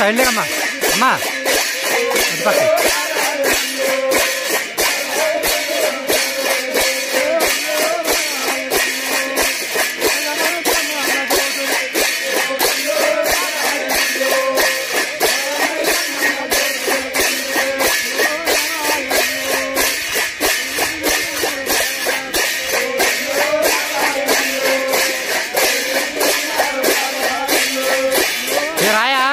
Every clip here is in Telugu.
సైడ్ లేకమ్మా అమ్మా అటు పక్క ఏ రాయా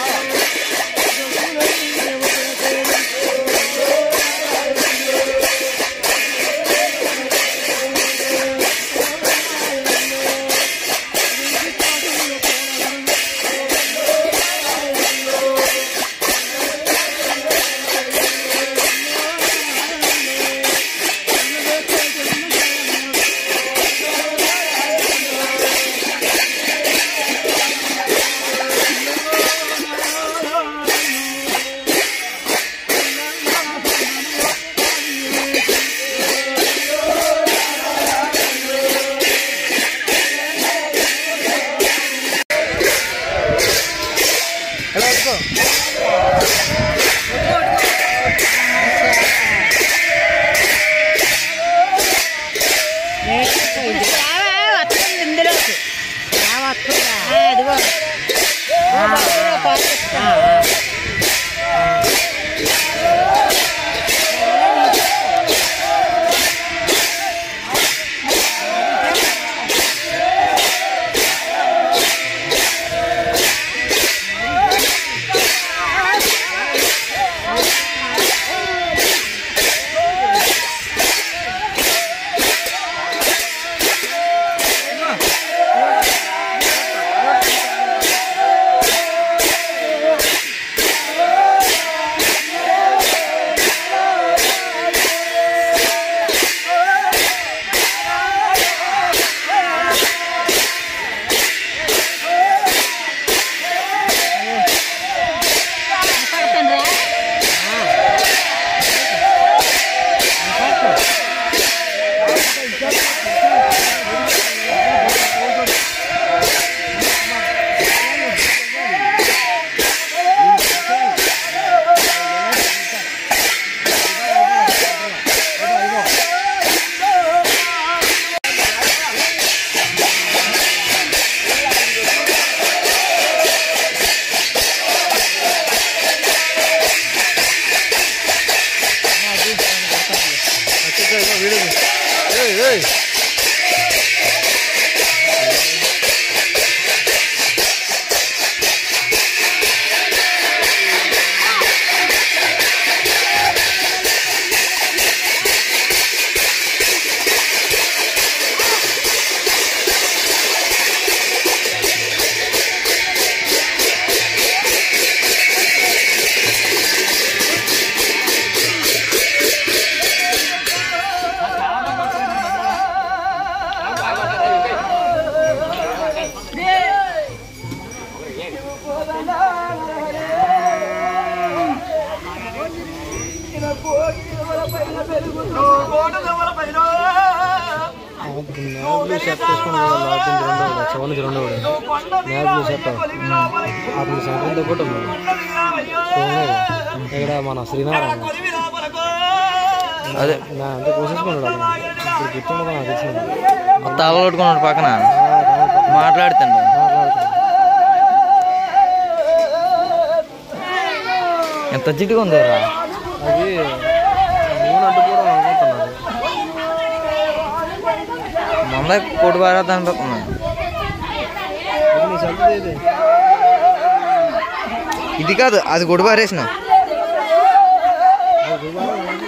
బ్లూ షర్ట్ వేసుకుని లాడ్జింగ్ రెండు సెవెన్ రెండు మ్యాచ్ బ్లూ షర్ట్ అతని సెంటర్ కూడా ఉంది ఇక్కడ మన శ్రీనారాయణ అదే నా అంతా కోసేసుకున్నాడు అతను ఇప్పుడు గుర్తుండదు నాకు తెలిసింది మొత్తం తల కొట్టుకున్నాడు పక్కన ఆ, రావట్లేదు. మాట్లాడుతుండు మాట్లాడుతున్నాడు. ఎంత జిడ్డుగా ఉంది రా అది నూనె అడ్డుకోవడం అనుకుంటున్నాను మొన్న కొట్టు పారేద్దాం అనిపిస్తుంది ఇది నీ సొంతది ఇది ఇది కాదు అది కొట్టు పారేసిన అది దుబారా ఉంది.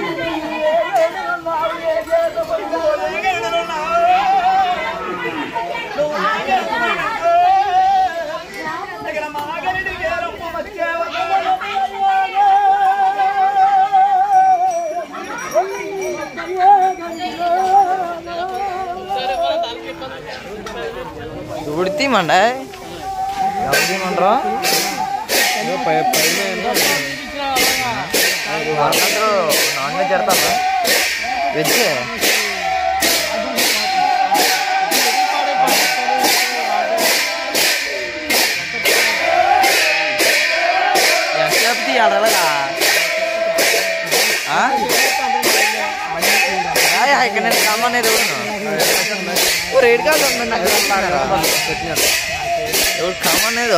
ఇప్పుడు తీమండ ఎవరు తీయమంటారు ఏదో పై పైన ఏందో వాళ్ళందరూ నాన్ వెజ్ పెడతారా వెజ్ ఏడు కాదు ఉంది నాకు పెట్టినారు ఎవరు కామన్ ఏదో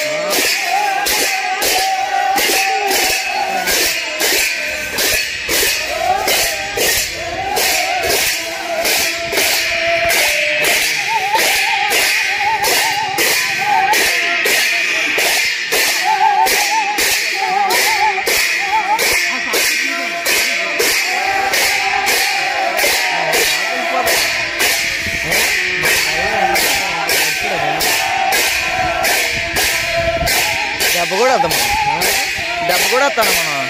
దెబ్బ కూడా వద్దాం మనం దెబ్బ కూడా వస్తాను మనం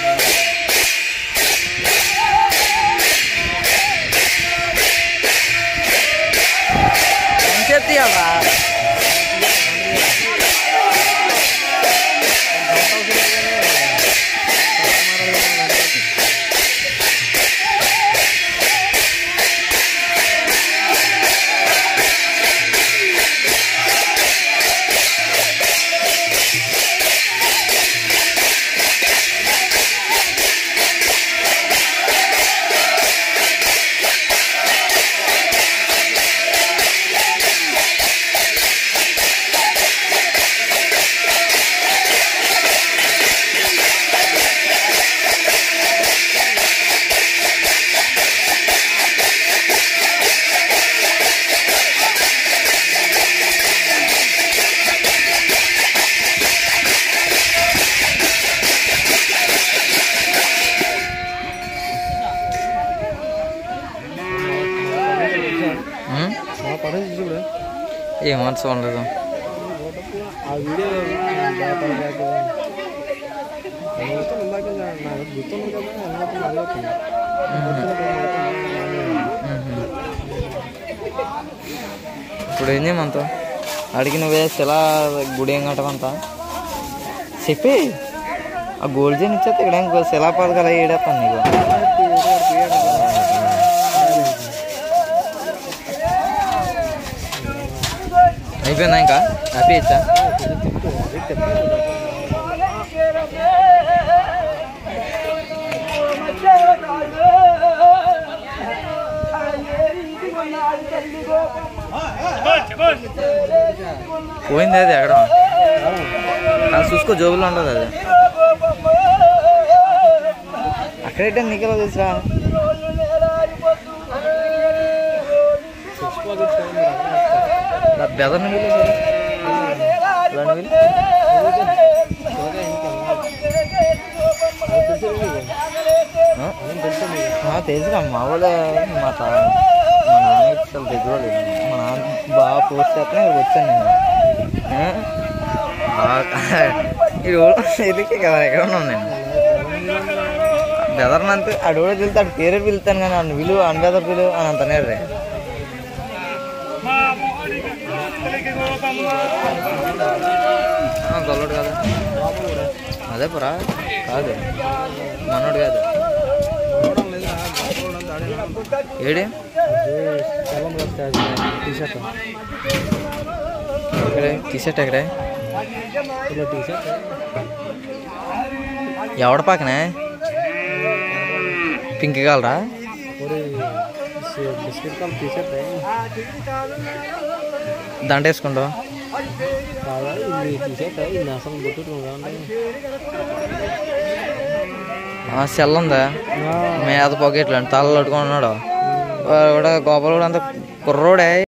ఎంతసేపు తీయాలరా ఉం? పడేసి చూడు ఏమో చూడలేదు ఆ వీడియో బ్యాక్ బ్యాక్ మొత్తం ఇందాక నాకు గుర్తుంది కదా మొత్తం అడుగుతుంది ఇప్పుడు ఏం చేయమంతా అడిగి నువ్వే శిలా గుడి ఏం కట్టమంతా చెప్పి ఆ గోల్డ్ చైన్ ఇచ్చేస్తే ఇక్కడ ఇంకో శిలా పథకాలు ఏడేస్తాను నీకు అయిపోయిందా ఇంకా హ్యాపీ ఇచ్చా పోయింది అది ఎక్కడ కానీ చూసుకో జోబులో ఉండదు అది అక్కడైతే నీకెలా తెలుసా బెదర్ వీలు తెలుసురా మా వాళ్ళు మా తా మా నాన్న అసలు తెచ్చుకోలేదు మా నాన్న బాగా పోస్ట్ చేస్తే ఇక్కడికి వచ్చాను నేను ఆ? బాగా ఈ రోజు ఎదికే కదా ఎక్కడ ఉన్నాను నేను బెదర్ని అంతే అడు కూడా పిలుతాడు పేరే పిలుతాను కానీ అన్న విలువ అన్ బెదర్ పిలువ అని అంత నేర్రే గొల్లడు కదా అదే పురా కాదు మనోడు కాదు ఏడి టీ షర్ట్ ఇక్కడే టీషర్ట్ ఎక్కడే ఇలా టీ షర్ట్ ఎవడ పక్కనే పింక్ కలరా ఒరే బిస్కెట్ కలర్ టీ షర్ట్ దండ వేసుకుంటావు కాదా ఇది టీ షర్ట్ ఇది అసలు గుర్తుకుందా సెల్ ఉందా మీద పాకెట్లు తలలో పట్టుకున్నాడు వాడు కూడా గోపాలు కూడా అంత కుర్రోడే